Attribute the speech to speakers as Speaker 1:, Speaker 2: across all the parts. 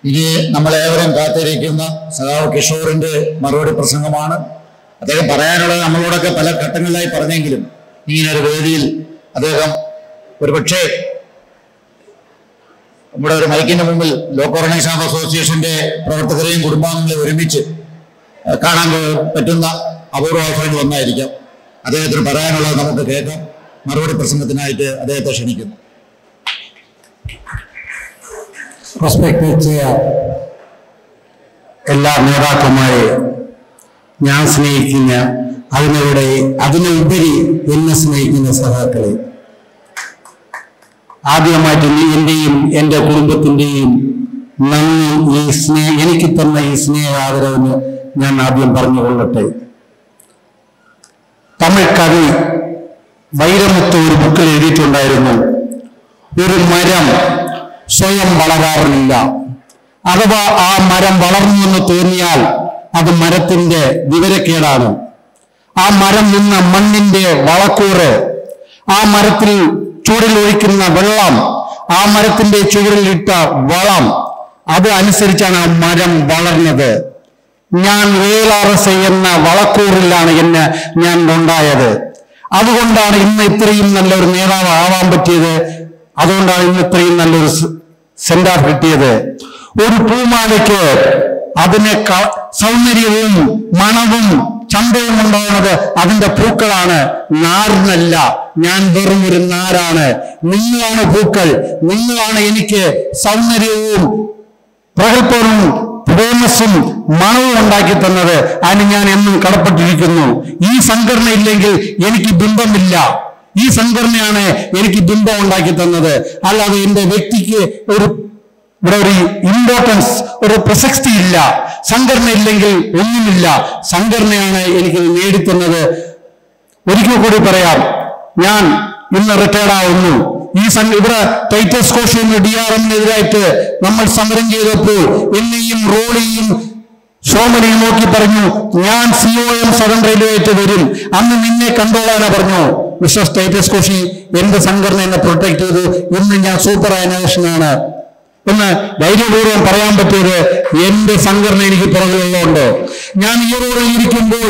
Speaker 1: ഇനി നമ്മളേവരും കാത്തിരിക്കുന്ന സഖാവ് കിഷോറിന്റെ മറുപടി പ്രസംഗമാണ് അദ്ദേഹം പറയാനുള്ളത് നമ്മളോടൊക്കെ പല ഘട്ടങ്ങളിലായി പറഞ്ഞെങ്കിലും ഇങ്ങനെ ഒരു വേദിയിൽ അദ്ദേഹം ഒരുപക്ഷെ നമ്മുടെ ഒരു മൈക്കിന്റെ മുമ്പിൽ ലോ ഓർഗനൈസേഷൻ ഓഫ് അസോസിയേഷന്റെ പ്രവർത്തകരെയും കുടുംബാംഗങ്ങളെ ഒരുമിച്ച് ഏഹ്, കാണാൻ പറ്റുന്ന അപൂർവ അവസരങ്ങൾ ഒന്നായിരിക്കാം അദ്ദേഹത്തിന് പറയാനുള്ളത് നമുക്ക് കേൾക്കാം മറുപടി പ്രസംഗത്തിനായിട്ട് അദ്ദേഹത്തെ ക്ഷണിക്കുന്നു
Speaker 2: റെസ്പെക്ട് ചെയ്യാൻ എല്ലാ നേതാക്കന്മാരെ ഞാൻ സ്നേഹിക്കുന്ന അതിനൂടെ അതിനുപരി എന്നെ സ്നേഹിക്കുന്ന സഹാക്കളെ ആദ്യമായിട്ട് നീ എന്റെയും എൻ്റെ കുടുംബത്തിൻ്റെയും നന്ദി ഈ സ്നേഹ എനിക്ക് തന്ന ഈ സ്നേഹ ആദരവിന് ഞാൻ ആദ്യം പറഞ്ഞുകൊള്ളട്ടെ തമിഴ് കവി വൈരമുത്ത് ഒരു ബുക്കിൽ എഴുതിയിട്ടുണ്ടായിരുന്നു ഒരു മരം സ്വയം വളരാറില്ല അഥവാ ആ മരം വളർന്നു എന്ന് തോന്നിയാൽ അത് മരത്തിന്റെ വിവരക്കേടാണ് ആ മരം നിന്ന മണ്ണിന്റെ വളക്കൂറ് ആ മരത്തിൽ ചൂടിൽ ഒഴിക്കുന്ന വെള്ളം ആ മരത്തിന്റെ ചുവടിലിട്ട വളം അത് അനുസരിച്ചാണ് ആ മരം വളർന്നത് ഞാൻ വേലാറസ് എന്ന വളക്കൂറിലാണ് എന്നെ ഞാൻ ഉണ്ടായത് അതുകൊണ്ടാണ് ഇന്ന് ഇത്രയും നല്ലൊരു നേതാവ് ആവാൻ പറ്റിയത് അതുകൊണ്ടാണ് ഇന്ന് ഇത്രയും നല്ലൊരു സെന്റർ കിട്ടിയത് ഒരു പൂമാലയ്ക്ക് അതിന് ക- സൗന്ദര്യവും മണവും ചന്തവും ഉണ്ടാകുന്നത് അതിന്റെ പൂക്കളാണ് നാരിനല്ല ഞാൻ വെറും ഒരു നാരാണ് നിങ്ങളാണ് പൂക്കൾ നിങ്ങളാണ് എനിക്ക് സൗന്ദര്യവും പ്രഗത്ഭവും പ്രേമസും മണവും ഉണ്ടാക്കി തന്നത് അതിന് ഞാൻ എന്നും കടപ്പെട്ടിരിക്കുന്നു ഈ സംഘടന ഇല്ലെങ്കിൽ എനിക്ക് ബിംബമില്ല ഈ സംഘടനയാണ് എനിക്ക് ബിംബം ഉണ്ടാക്കി തന്നത് അല്ലാതെ എന്റെ വ്യക്തിക്ക് ഒരു ഇവിടെ ഒരു ഇമ്പോർട്ടൻസ് ഒരു പ്രസക്തി ഇല്ല സംഘടന ഇല്ലെങ്കിൽ ഒന്നുമില്ല സംഘടനയാണ് എനിക്ക് നേടിത്തന്നത് ഒരിക്കൽ കൂടി പറയാം ഞാൻ ഇന്ന് റിട്ടയർഡ് ആവുന്നു ഈ സം ഇവിടെ ടൈറ്റസ് കോഷിന് ഡി ആർ എമ്മിനെതിരായിട്ട് നമ്മൾ സമരം ചെയ്തപ്പോൾ എന്നെയും റോളിയും സോമനെയും നോക്കി പറഞ്ഞു ഞാൻ സി ഒ എം സദൻ റെയിൽവേറ്റ് വരും അന്ന് നിന്നെ കണ്ടോളാനാ പറഞ്ഞു മിസ്റ്റർ ടൈറ്റസ് കോഷി എന്റെ സംഘടന എന്നെ പ്രൊട്ടക്ട് ചെയ്തു ഇന്ന് ഞാൻ സൂപ്പർ അയനേഷനാണ് എന്ന് ധൈര്യപൂർവ്വം പറയാൻ പറ്റിയത് എന്റെ സംഘടന എനിക്ക് പുറകിലുള്ളതുകൊണ്ട് ഞാൻ ഈ റോഡിൽ ഇരിക്കുമ്പോൾ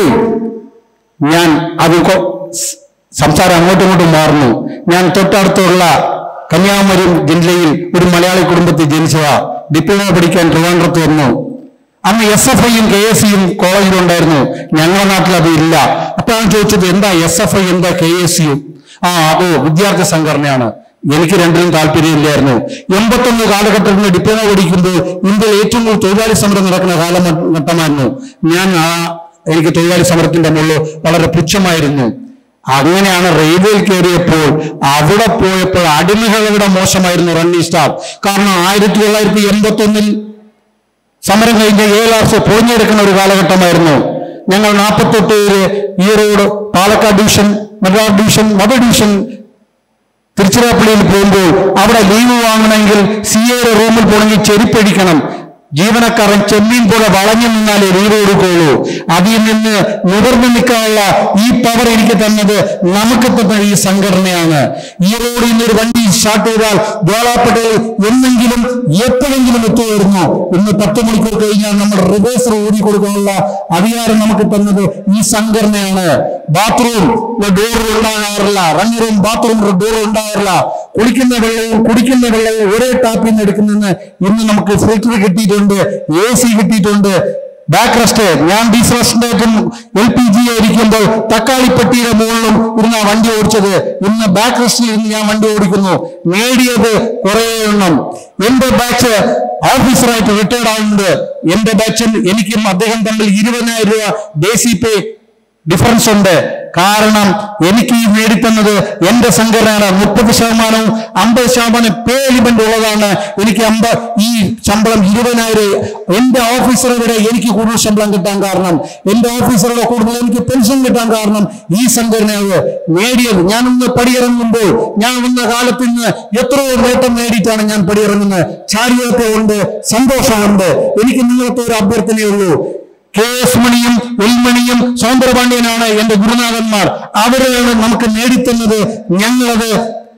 Speaker 2: ഞാൻ അത് കൊ- സ് സംസാരം അങ്ങോട്ടും ഇങ്ങോട്ടും മാറുന്നു ഞാൻ തൊട്ടടുത്തുള്ള കന്യാകുമാരി ജില്ലയിൽ ഒരു മലയാളി കുടുംബത്തിൽ ജനിച്ചതാ ഡിപ്ലോമ പഠിക്കാൻ ട്രിവാൻഡ്രത്ത് വന്നു അന്ന് എസ് എഫ് ഐയും കെ എസ് സിയും കോളേജിലുണ്ടായിരുന്നു ഞങ്ങളുടെ നാട്ടിൽ അത് ഇല്ല അപ്പൊ ഞാൻ ചോദിച്ചത് എന്താ എസ് എഫ് ഐ എന്താ കെ എസ് യു ആ അതോ വിദ്യാർത്ഥി സംഘടനയാണ് എനിക്ക് രണ്ടിലും താല്പര്യമില്ലായിരുന്നു എൺപത്തൊന്ന് കാലഘട്ടത്തിൽ ഡിപ്ലോമ പഠിക്കുമ്പോൾ ഇന്ത്യയിൽ ഏറ്റവും കൂടുതൽ തൊഴിലാളി സമരം നടക്കുന്ന കാലഘട്ടമായിരുന്നു ഞാൻ ആ എനിക്ക് തൊഴിലാളി സമരത്തിന്റെ മുകളിൽ വളരെ പുച്ഛമായിരുന്നു അങ്ങനെയാണ് റെയിൽവേയിൽ കയറിയപ്പോൾ അവിടെ പോയപ്പോൾ അടിമകളുടെ മോശമായിരുന്നു റണ്ണി സ്റ്റാഫ് കാരണം ആയിരത്തി തൊള്ളായിരത്തി എൺപത്തി ഒന്നിൽ സമരം കഴിഞ്ഞ ഏഴാർസ് പൊളിഞ്ഞെടുക്കുന്ന ഒരു കാലഘട്ടമായിരുന്നു ഞങ്ങൾ നാൽപ്പത്തെട്ട് പേര് ഈറോഡ് പാലക്കാട് ഡിവിഷൻ മലബാർ ഡിവിഷൻ മധു ഡിവിഷൻ തിരുച്ചിറപ്പള്ളിയിൽ പോകുമ്പോൾ അവിടെ ലീവ് വാങ്ങണമെങ്കിൽ സി എയുടെ റൂമിൽ പോകണമെങ്കിൽ ചെരുപ്പടിക്കണം ജീവനക്കാരൻ ചെമ്മീൻ പോലെ വളഞ്ഞു നിന്നാലേ ലീവ് കൊടുക്കുകയുള്ളൂ അതിൽ നിന്ന് നിവർന്നു നിൽക്കാനുള്ള ഈ പവർ എനിക്ക് തന്നത് നമുക്ക് തന്ന ഈ സംഘടനയാണ് ഈ റോഡിൽ നിന്ന് ഒരു വണ്ടി സ്റ്റാർട്ട് ചെയ്താൽ ജ്വാലാപ്പട്ടയിൽ എന്നെങ്കിലും എപ്പോഴെങ്കിലും എത്തുമായിരുന്നു ഇന്ന് പത്ത് മണിക്കൂർ കഴിഞ്ഞാൽ നമ്മൾ റിവേഴ്സ് ഓടി കൊടുക്കാനുള്ള അധികാരം നമുക്ക് തന്നത് ഈ സംഘടനയാണ് ബാത്റൂം ഡോർ ഉണ്ടാകാറില്ല റൺ റൂം ബാത്റൂം ഡോർ ഉണ്ടാകാറില്ല കുളിക്കുന്ന വെള്ളവും കുടിക്കുന്ന വെള്ളവും ഒരേ ടാപ്പിൽ നിന്ന് എടുക്കുന്നെന്ന് ഇന്ന് നമുക്ക് ഫിൽറ്റർ കിട്ടിയിട്ടുണ്ട് എ സി കിട്ടിയിട്ടുണ്ട് ബാക്ക് റെസ്റ്റ് ഞാൻ ഡീസൽ റെസ്റ്റിലേക്കും എൽ പി ജി ആയിരിക്കുമ്പോൾ തക്കാളിപ്പെട്ടിയുടെ മുകളിലും ഇരുന്ന വണ്ടി ഓടിച്ചത് ഇന്ന് ബാക്ക് റെസ്റ്റിൽ ഇരുന്ന് ഞാൻ വണ്ടി ഓടിക്കുന്നു നേടിയത് കുറെ എണ്ണം എന്റെ ബാച്ച് ഓഫീസറായിട്ട് റിട്ടയർഡ് ആവുന്നുണ്ട് എന്റെ ബാച്ചിൽ എനിക്കും അദ്ദേഹം തമ്മിൽ ഇരുപതിനായിരം രൂപ ബേസിക് പേ ഡിഫറൻസ് ഉണ്ട് കാരണം എനിക്ക് ഈ നേടിത്തന്നത് എന്റെ സംഘടനയാണ് മുപ്പത് ശതമാനവും അമ്പത് ശതമാനം പേ എലിമെന്റ് ഉള്ളതാണ് എനിക്ക് അമ്പ ഈ ശമ്പളം ഇരുപതിനായിരം എന്റെ ഓഫീസറുടെ എനിക്ക് കൂടുതൽ ശമ്പളം കിട്ടാൻ കാരണം എന്റെ ഓഫീസറുടെ കൂടുതൽ എനിക്ക് പെൻഷൻ കിട്ടാൻ കാരണം ഈ സംഘടനയാണ് നേടിയത് ഞാൻ ഇന്ന് പടിയിറങ്ങുമ്പോൾ ഞാൻ വന്ന കാലത്ത് ഇന്ന് എത്രയോ നേട്ടം നേടിയിട്ടാണ് ഞാൻ പടിയിറങ്ങുന്നത് ചാരിയൊക്കെ ഉണ്ട് സന്തോഷമുണ്ട് എനിക്ക് നിങ്ങൾക്ക് ഒരു അഭ്യർത്ഥനയുള്ളൂ കെ എസ് മണിയും എൽമണിയും സൗന്ദരപാണ്ഡ്യനാണ് എന്റെ ഗുരുനാഥന്മാർ അവരാണ് നമുക്ക് നേടിത്തന്നത് ഞങ്ങളത്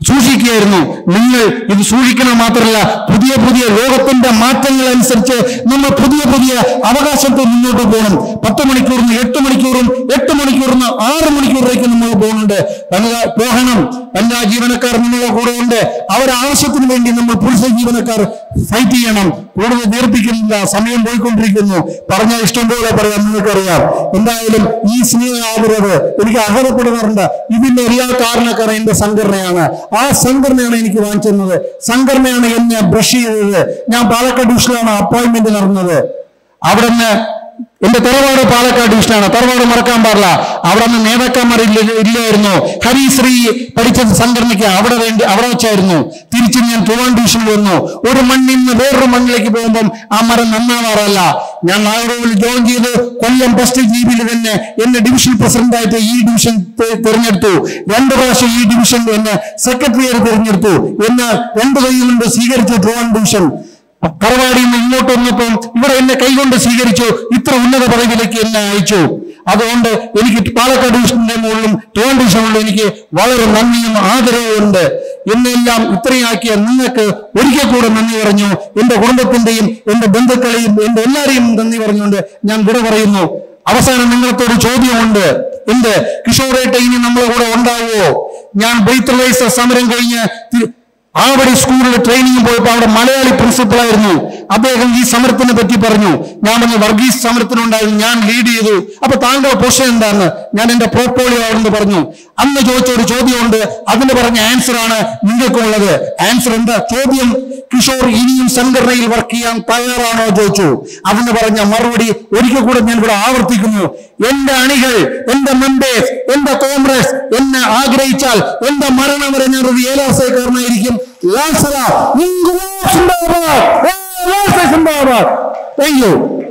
Speaker 2: സൂക്ഷിക്കുകയായിരുന്നു നിങ്ങൾ ഇത് സൂക്ഷിക്കണം മാത്രമല്ല പുതിയ പുതിയ ലോകത്തിന്റെ മാറ്റങ്ങൾ അനുസരിച്ച് നമ്മൾ പുതിയ പുതിയ അവകാശത്തെ മുന്നോട്ട് പോകണം പത്ത് മണിക്കൂറിന് എട്ട് മണിക്കൂറും എട്ട് മണിക്കൂറിന് ആറ് മണിക്കൂറിലേക്ക് നമ്മൾ പോകുന്നുണ്ട് വനിതാ പോകണം വനിതാ ജീവനക്കാർ നിങ്ങളുടെ കൂടെ ഉണ്ട് അവരുടെ ആവശ്യത്തിന് വേണ്ടി നമ്മൾ പുരുഷ ജീവനക്കാർ ഫൈറ്റ് ചെയ്യണം കൂടുതൽ ദീർപ്പിക്കുന്നില്ല സമയം പോയിക്കൊണ്ടിരിക്കുന്നു പറഞ്ഞാൽ ഇഷ്ടം പോലെ പറയാം നിങ്ങൾക്കറിയാം എന്തായാലും ഈ സ്നേഹാപരത് എനിക്ക് അർഹതപ്പെടുന്നവരുണ്ട് ഇതിന്റെ എല്ലാ കാരണക്കാരൻ എന്റെ സംഘടനയാണ് ആ സംഘടനയാണ് എനിക്ക് വാങ്ങിച്ചിരുന്നത് സംഘടനയാണ് എന്നെ ബ്രഷ് ചെയ്തത് ഞാൻ പാലക്കാട് ഡിവിഷനിലാണ് അപ്പോയിന്റ്മെന്റ് നടന്നത് അവിടുന്ന് എന്റെ തറവാട് പാലക്കാട് ഡിവിഷനാണ് തറവാട് മറക്കാൻ പാടില്ല അവിടെ നിന്ന് നേതാക്കന്മാർ ഇല്ല ഇല്ലായിരുന്നു ഹരിശ്രീ പഠിച്ച സംഘടനയ്ക്ക് അവിടെ വേണ്ടി അവിടെ വെച്ചായിരുന്നു തിരിച്ച് ഞാൻ ട്രിവാൻ ഡിവിഷനിൽ വന്നു ഒരു മണ്ണിൽ നിന്ന് വേറൊരു മണ്ണിലേക്ക് പോകുമ്പം ആ മരം നന്നാവാറല്ല ഞാൻ നാഗർകോവിൽ ജോയിൻ ചെയ്ത് കൊല്ലം ഫസ്റ്റ് ജീവിയിൽ തന്നെ എന്നെ ഡിവിഷൻ പ്രസിഡന്റായിട്ട് ഈ ഡിവിഷൻ തെ- തിരഞ്ഞെടുത്തു രണ്ട് പ്രാവശ്യം ഈ ഡിവിഷൻ എന്നെ സെക്രട്ടറിയായി തിരഞ്ഞെടുത്തു എന്നെ രണ്ട് കൈ കൊണ്ട് സ്വീകരിച്ചു ട്രിവാൻ ഡിവിഷൻ കറവാടിയിൽ നിന്ന് ഇങ്ങോട്ട് വന്നപ്പോൾ ഇവിടെ എന്നെ കൈകൊണ്ട് സ്വീകരിച്ചു ഇത്ര ഉന്നത പദവിയിലേക്ക് എന്നെ അയച്ചു അതുകൊണ്ട് എനിക്ക് പാലക്കാട് ഡിവിഷന്റെ മുകളിലും ട്രിവാൻഡ്രം ഡിവിഷനിലും എനിക്ക് വളരെ നന്ദിയും ആദരവും ഉണ്ട് എന്നെല്ലാം ഇത്രയാക്കിയ നിങ്ങൾക്ക് ഒരിക്കൽ കൂടെ നന്ദി പറഞ്ഞു എന്റെ കുടുംബത്തിന്റെയും എന്റെ ബന്ധുക്കളെയും എന്റെ എല്ലാവരെയും നന്ദി പറഞ്ഞുകൊണ്ട് ഞാൻ വിട പറയുന്നു അവസാനം നിങ്ങളത്തോട് ചോദ്യമുണ്ട് എന്ത് കിഷോറേട്ട ഇനി നമ്മളെ കൂടെ ഉണ്ടാവുമോ ഞാൻ ബ്രീത്ത് സമരം കഴിഞ്ഞ് തി- ആവടി സ്കൂളിൽ ട്രെയിനിങ് പോയപ്പോൾ അവിടെ മലയാളി പ്രിൻസിപ്പളായിരുന്നു അദ്ദേഹം ഈ സമരത്തിനെ പറ്റി പറഞ്ഞു ഞാൻ പറഞ്ഞു വർഗീസ് സമരത്തിനുണ്ടായിരുന്നു ഞാൻ ലീഡ് ചെയ്തു അപ്പൊ താങ്കളുടെ പൊസിഷൻ എന്താണ് ഞാൻ എന്റെ പോർട്ട്ഫോളിയോ ആണെന്ന് പറഞ്ഞു അന്ന് ചോദിച്ച ഒരു ചോദ്യമുണ്ട് അതിന് പറഞ്ഞ ആൻസർ ആണ് നിങ്ങൾക്കുള്ളത് ആൻസർ എന്താ ചോദ്യം കിഷോർ ഇനിയും സംഘടനയിൽ വർക്ക് ചെയ്യാൻ തയ്യാറാണോ ചോദിച്ചു അതിന് പറഞ്ഞ മറുപടി ഒരിക്കൽ കൂടെ ഞാൻ ഇവിടെ ആവർത്തിക്കുന്നു എന്റെ അണികൾ എന്റെ മെമ്പേഴ്സ് എന്റെ കോൺഗ്രസ് എന്നെ ആഗ്രഹിച്ചാൽ എന്റെ മരണം വരെ ഞാൻ ഒരു ഏലാസക്കാരനായിരിക്കും ലാസറ ഇൻകുലാബ് സിന്ദാബാദ് ഏ, ലാസ സിന്ദാബാദ് താങ്ക് യു